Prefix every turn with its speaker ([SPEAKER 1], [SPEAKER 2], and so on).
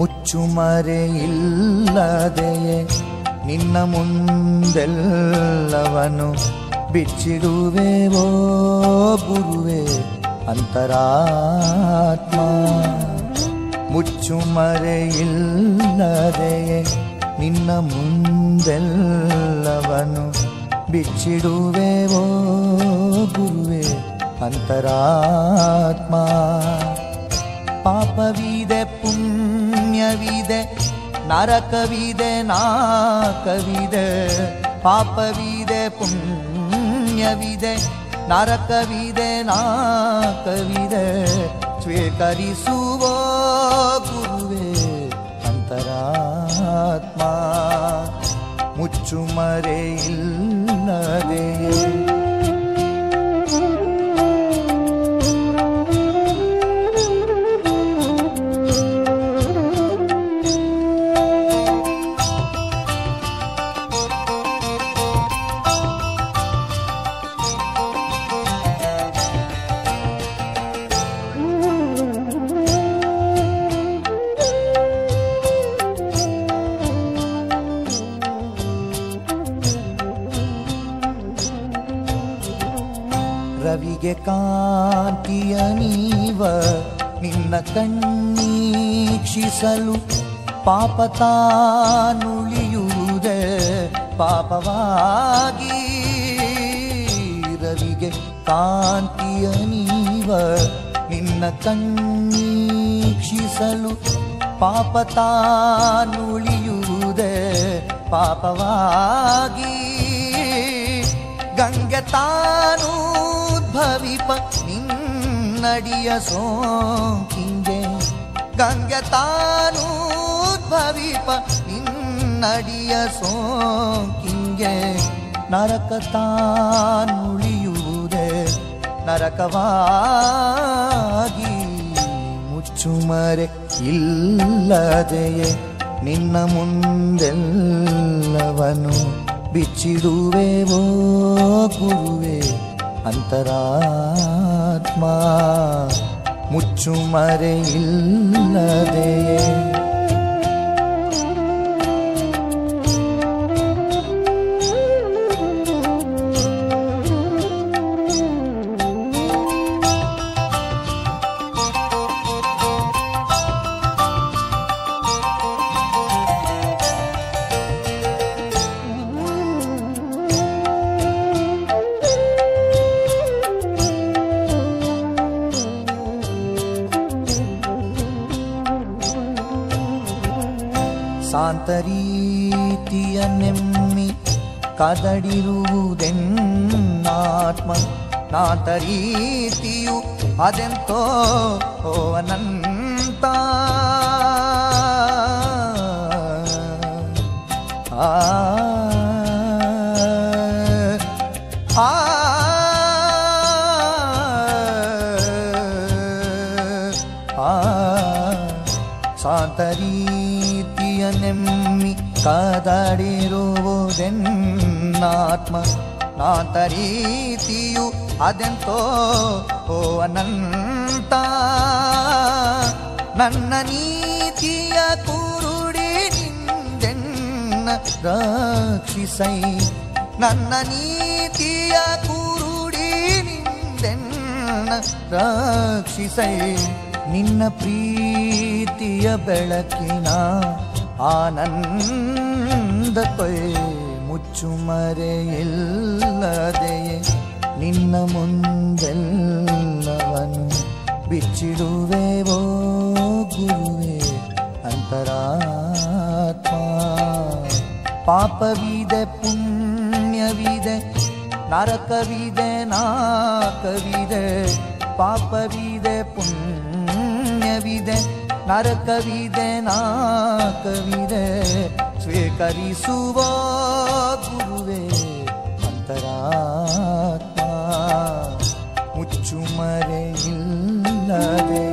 [SPEAKER 1] ಮುಚ್ಚುಮರೆಯಿಲ್ಲದೆಯೇ ನಿನ್ನ ಮುಂದೆಲ್ಲವನು ಬಿಚ್ಚಿಡುವೆವೋ ಗುರುವೆ ಅಂತರಾತ್ಮ ಮುಚ್ಚುಮರೆಯಿಲ್ಲದೆಯೇ ನಿನ್ನ ಮುಂದೆಲ್ಲವನು ಬಿಚ್ಚಿಡುವೆವೋ ಗುರುವೆ ಅಂತರಾತ್ಮ ಪಾಪವಿದೆ ಪುಣ್ಯವಿದೆ ನರಕವಿದೆ ನಾಕವಿದೆ ಪಾಪವಿದೆ ಪುಣ್ಯವಿದೆ ನರಕವಿದೆ ನಾಕವಿದೆ ಸ್ವೀಕರಿಸುವ ಗುರುವೇ ಅಂತರಾತ್ಮ ಮುಚ್ಚುಮರೆಯಿಲ್ಲದೆಯೇ ರವಿಗೆ ಕಾಂತಿಯ ನೀವ ನಿನ್ನ ಕಣ್ಣೀಕ್ಷಿಸಲು ಪಾಪ ತಾನುಳಿಯುವುದೇ ಪಾಪವಾಗಿ ರವಿಗೆ ಕಾಂತಿಯ ನೀವ ನಿನ್ನ ಕಣ್ಣೀಕ್ಷಿಸಲು ಪಾಪ ತಾನುಳಿಯುವುದೇ ಪಾಪವಾಗಿ ಗಂಗೆ ತಾನು ಭವಿಪ ನಿನ್ನಡಿಯ ಸೋಂಕಿಂಗೆ ಗಂಗೆ ತಾನು ಭವಿಪ ನಿನ್ನಡಿಯ ಸೋಂಕಿಂಗೆ ನರಕ ತಾನುಳಿಯುವುದೇ ನರಕವಾಗಿ ಮುಚ್ಚುಮರೆ ಇಲ್ಲದೆಯೇ ನಿನ್ನ ಮುಂದೆಲ್ಲವನು ಬಿಚ್ಚಿಡುವೆವೋ ಗುರುವೆ ಅಂತರಾತ್ಮ ಮುಚ್ಚುಮರೆ ಇಲ್ಲದೆಯೇ ಸಾಂತರೀತಿಯ ನೆಮ್ಮಿ ಕದಡಿರುವುದೆನ್ನಾತ್ಮ ನಾಂತರೀತಿಯು ಅದೆಂತೋ ಓ ಅನಂತ ಆ ಆ ಆ ಸಾಂತರೀತಿಯ ನೆಮ್ಮಿ ಕದಡಿರುವುದೆನ್ನಾತ್ಮ ನಾಂತರೀತಿಯು ಅದೆಂತೋ ಓ ಅನಂತ ನನ್ನ ನೀತಿಯ ಕುರುಡಿ ನಿಂದೆನ್ನ ರಕ್ಷಿಸೈ ನನ್ನ ನೀತಿಯ ಕುರುಡಿ ನಿಂದೆನ್ನ ರಕ್ಷಿಸೈ ನಿನ್ನ ಪ್ರೀತಿಯ ಬೆಳಕಿನ ಆನಂದ ಕೊಯ್ ಮುಚ್ಚುಮರೆಯಿಲ್ಲದೆಯೇ ನಿನ್ನ ಮುಂದೆಲ್ಲವನು ಬಿಚ್ಚಿಡುವೆವೋ ಗುರುವೆ ಅಂತರಾತ್ಮ ಪಾಪವಿದೆ ಪುಣ್ಯವಿದೆ ನರಕವಿದೆ ನಾಕವಿದೆ ಪಾಪವಿದೆ ಪುಣ್ಯವಿದೆ ನರಕವಿದೆ ನಾಕವಿದೆ ಸ್ವೀಕರಿಸುವ ಗುರುವೇ ಅಂತರಾತ್ಮ ಮುಚ್ಚುಮರೆಯಿಲ್ಲದೆ